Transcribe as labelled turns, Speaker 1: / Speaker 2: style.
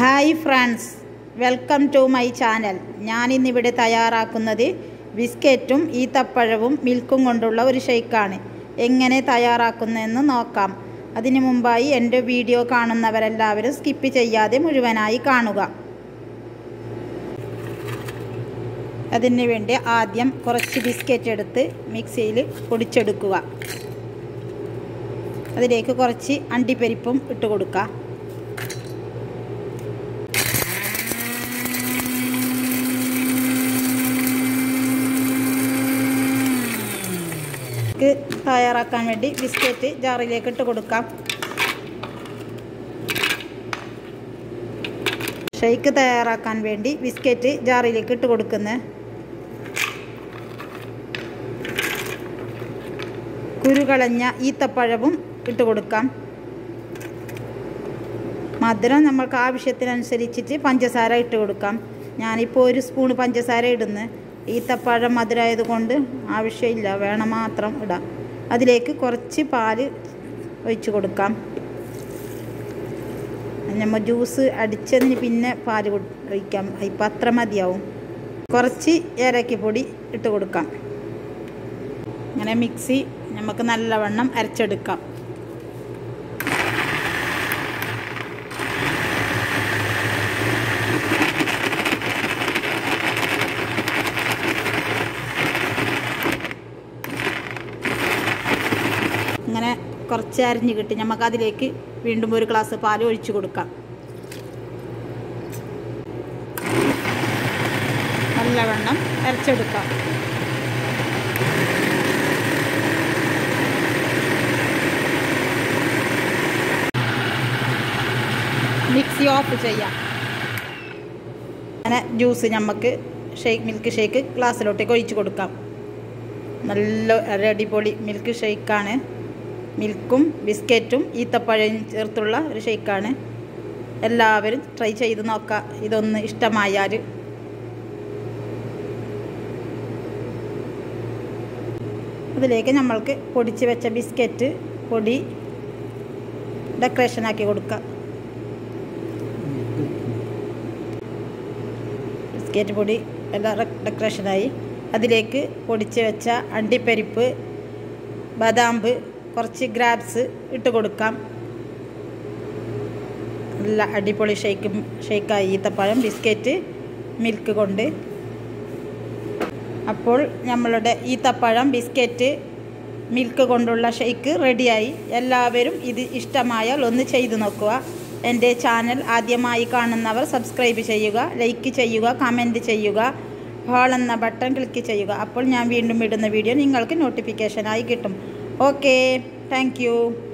Speaker 1: hi friends welcome to my channel ഞാനിന്നിവിടെ തയ്യാറാക്കുന്നത് ബിസ്ക്കറ്റും ഈത്തപ്പഴവും മിൽക്കും കൊണ്ടുള്ള ഒരു ഷെയ്ക്കാണ് എങ്ങനെ തയ്യാറാക്കുന്നതെന്ന് നോക്കാം അതിനു മുമ്പായി എൻ്റെ വീഡിയോ കാണുന്നവരെല്ലാവരും സ്കിപ്പ് ചെയ്യാതെ മുഴുവനായി കാണുക അതിന് വേണ്ടി ആദ്യം കുറച്ച് ബിസ്ക്കറ്റ് എടുത്ത് മിക്സിയിൽ പൊടിച്ചെടുക്കുക അതിലേക്ക് കുറച്ച് അണ്ടിപ്പരിപ്പും ഇട്ട് കൊടുക്കുക തയ്യാറാക്കാൻ വേണ്ടി ബിസ്ക്കറ്റ് ജാറിലേക്ക് ഇട്ട് കൊടുക്കാം ഷെയ്ക്ക് തയ്യാറാക്കാൻ വേണ്ടി ബിസ്ക്കറ്റ് ജാറിലേക്ക് ഇട്ട് കൊടുക്കുന്നത് കുരുകളഞ്ഞ ഈത്തപ്പഴവും ഇട്ട് കൊടുക്കാം മധുരം നമ്മൾക്ക് ആവശ്യത്തിനനുസരിച്ചിട്ട് പഞ്ചസാര ഇട്ട് കൊടുക്കാം ഞാനിപ്പോൾ ഒരു സ്പൂൺ പഞ്ചസാര ഇടുന്നു ഈത്തപ്പഴം മധുരമായത് കൊണ്ട് ആവശ്യമില്ല വേണം മാത്രം ഇടാം അതിലേക്ക് കുറച്ച് പാല് ഒഴിച്ച് കൊടുക്കാം നമ്മൾ ജ്യൂസ് അടിച്ചതിന് പിന്നെ പാല് ഒഴിക്കാം ഇപ്പം അത്ര മതിയാവും കുറച്ച് ഏലക്കപ്പൊടി ഇട്ട് കൊടുക്കാം അങ്ങനെ മിക്സി നമുക്ക് നല്ലവണ്ണം അരച്ചെടുക്കാം ഇങ്ങനെ കുറച്ച് അരിഞ്ഞ് കിട്ടി നമുക്ക് അതിലേക്ക് വീണ്ടും ഒരു ഗ്ലാസ് പാൽ ഒഴിച്ചു കൊടുക്കാം നല്ലവണ്ണം അരച്ചെടുക്കാം മിക്സി ഓഫ് ചെയ്യാം അങ്ങനെ ജ്യൂസ് നമുക്ക് ഷേക്ക് മിൽക്ക് ഷേക്ക് ഗ്ലാസ്സിലോട്ടേക്ക് ഒഴിച്ച് കൊടുക്കാം നല്ല ഒരു അടിപൊളി മിൽക്ക് ഷേക്കാണ് മിൽക്കും ബിസ്ക്കറ്റും ഈത്തപ്പഴയും ചേർത്തുള്ള ഒരു ഷേക്കാണ് എല്ലാവരും ട്രൈ ചെയ്ത് നോക്കാം ഇതൊന്ന് ഇഷ്ടമായാൽ അതിലേക്ക് നമ്മൾക്ക് പൊടിച്ച് വെച്ച ബിസ്ക്കറ്റ് പൊടി ഡെക്കറേഷൻ ആക്കി കൊടുക്കാം ബിസ്ക്കറ്റ് പൊടി എല്ലാം ഡെക്കറേഷനായി അതിലേക്ക് പൊടിച്ച് വെച്ച അണ്ടിപ്പരിപ്പ് ബദാമ്പ് കുറച്ച് ഗ്രാപ്സ് ഇട്ട് കൊടുക്കാം നല്ല അടിപൊളി ഷേക്ക് ഷേക്കായി ഈത്തപ്പഴം ബിസ്ക്കറ്റ് മിൽക്ക് കൊണ്ട് അപ്പോൾ നമ്മളുടെ ഈത്തപ്പഴം ബിസ്ക്കറ്റ് മിൽക്ക് കൊണ്ടുള്ള ഷേക്ക് റെഡിയായി എല്ലാവരും ഇത് ഇഷ്ടമായാൽ ഒന്ന് ചെയ്തു നോക്കുക എൻ്റെ ചാനൽ ആദ്യമായി കാണുന്നവർ സബ്സ്ക്രൈബ് ചെയ്യുക ലൈക്ക് ചെയ്യുക കമൻറ്റ് ചെയ്യുക ഹോൾ എന്ന ബട്ടൺ ക്ലിക്ക് ചെയ്യുക അപ്പോൾ ഞാൻ വീണ്ടും ഇടുന്ന വീഡിയോ നിങ്ങൾക്ക് നോട്ടിഫിക്കേഷനായി കിട്ടും ഓക്കെ താങ്ക്